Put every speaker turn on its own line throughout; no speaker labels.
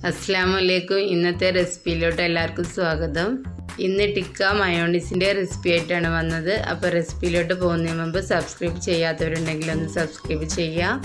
അസ്സാം വലൈക്കും ഇന്നത്തെ റെസിപ്പിയിലോട്ട് എല്ലാവർക്കും സ്വാഗതം ഇന്ന് ടിക്ക മയോണീസിൻ്റെ റെസിപ്പി ആയിട്ടാണ് വന്നത് അപ്പോൾ റെസിപ്പിയിലോട്ട് പോകുന്നതിന് മുമ്പ് സബ്സ്ക്രൈബ് ചെയ്യാത്തവരുണ്ടെങ്കിൽ ഒന്ന് സബ്സ്ക്രൈബ് ചെയ്യുക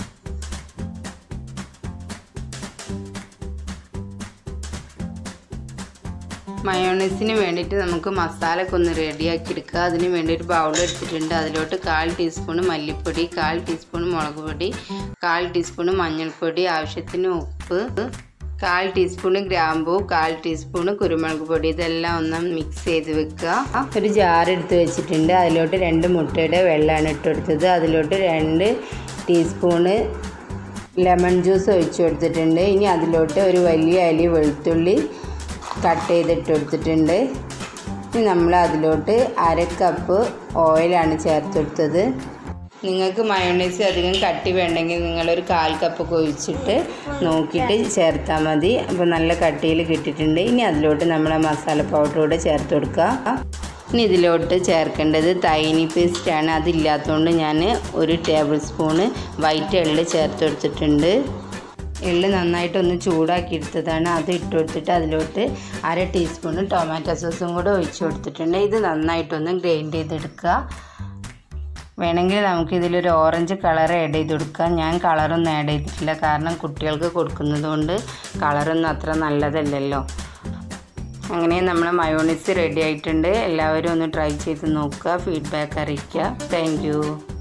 മയോണൈസിന് വേണ്ടിയിട്ട് നമുക്ക് മസാലയൊക്കെ ഒന്ന് റെഡിയാക്കി എടുക്കുക അതിന് വേണ്ടി ഒരു ബൗൾ എടുത്തിട്ടുണ്ട് അതിലോട്ട് കാൽ ടീസ്പൂൺ മല്ലിപ്പൊടി കാൽ ടീസ്പൂൺ മുളക് പൊടി കാൽ ടീസ്പൂൺ മഞ്ഞൾപ്പൊടി ആവശ്യത്തിന് ഉപ്പ് കാൽ ടീസ്പൂൺ ഗ്രാമ്പു കാൽ ടീസ്പൂൺ കുരുമുളക് പൊടി ഇതെല്ലാം ഒന്ന് മിക്സ് ചെയ്ത് വെക്കുക ഒരു ജാർ എടുത്ത് വെച്ചിട്ടുണ്ട് അതിലോട്ട് രണ്ട് മുട്ടയുടെ വെള്ളമാണ് ഇട്ട് കൊടുത്തത് അതിലോട്ട് രണ്ട് ടീസ്പൂണ് ലെമൺ ജ്യൂസ് ഒഴിച്ചു കൊടുത്തിട്ടുണ്ട് ഇനി അതിലോട്ട് ഒരു വലിയ അലി വെളുത്തുള്ളി കട്ട് ചെയ്തിട്ട് കൊടുത്തിട്ടുണ്ട് ഇനി നമ്മൾ അതിലോട്ട് അര കപ്പ് ഓയിലാണ് ചേർത്ത് കൊടുത്തത് നിങ്ങൾക്ക് മയോണൈസ് അധികം കട്ടി വേണ്ടെങ്കിൽ നിങ്ങളൊരു കാൽ കപ്പ് ഒഴിച്ചിട്ട് നോക്കിയിട്ട് ചേർത്താൽ മതി അപ്പോൾ നല്ല കട്ടിയിൽ കിട്ടിയിട്ടുണ്ട് ഇനി അതിലോട്ട് നമ്മൾ മസാല പൗഡർ കൂടെ ചേർത്ത് കൊടുക്കുക ഇനി ഇതിലോട്ട് ചേർക്കേണ്ടത് തൈനി പേസ്റ്റാണ് അതില്ലാത്തതുകൊണ്ട് ഞാൻ ഒരു ടേബിൾ സ്പൂണ് വൈറ്റ് എള്ള് ചേർത്ത് കൊടുത്തിട്ടുണ്ട് എള്ള് നന്നായിട്ടൊന്ന് ചൂടാക്കി എടുത്തതാണ് അത് ഇട്ട് കൊടുത്തിട്ട് അതിലോട്ട് അര ടീസ്പൂൺ ടൊമാറ്റോ സോസും കൂടെ ഒഴിച്ച് കൊടുത്തിട്ടുണ്ട് ഇത് നന്നായിട്ടൊന്ന് ഗ്രൈൻഡ് ചെയ്തെടുക്കുക വേണമെങ്കിൽ നമുക്ക് ഇതിലൊരു ഓറഞ്ച് കളർ ആഡ് ചെയ്ത് കൊടുക്കാം ഞാൻ കളറൊന്നും ആഡ് ചെയ്തിട്ടില്ല കാരണം കുട്ടികൾക്ക് കൊടുക്കുന്നത് കൊണ്ട് കളറൊന്നും അത്ര നല്ലതല്ലല്ലോ അങ്ങനെ നമ്മൾ മയോണിസ് റെഡി ആയിട്ടുണ്ട് എല്ലാവരും ഒന്ന് ട്രൈ ചെയ്ത് നോക്കുക ഫീഡ്ബാക്ക് അറിയിക്കുക താങ്ക്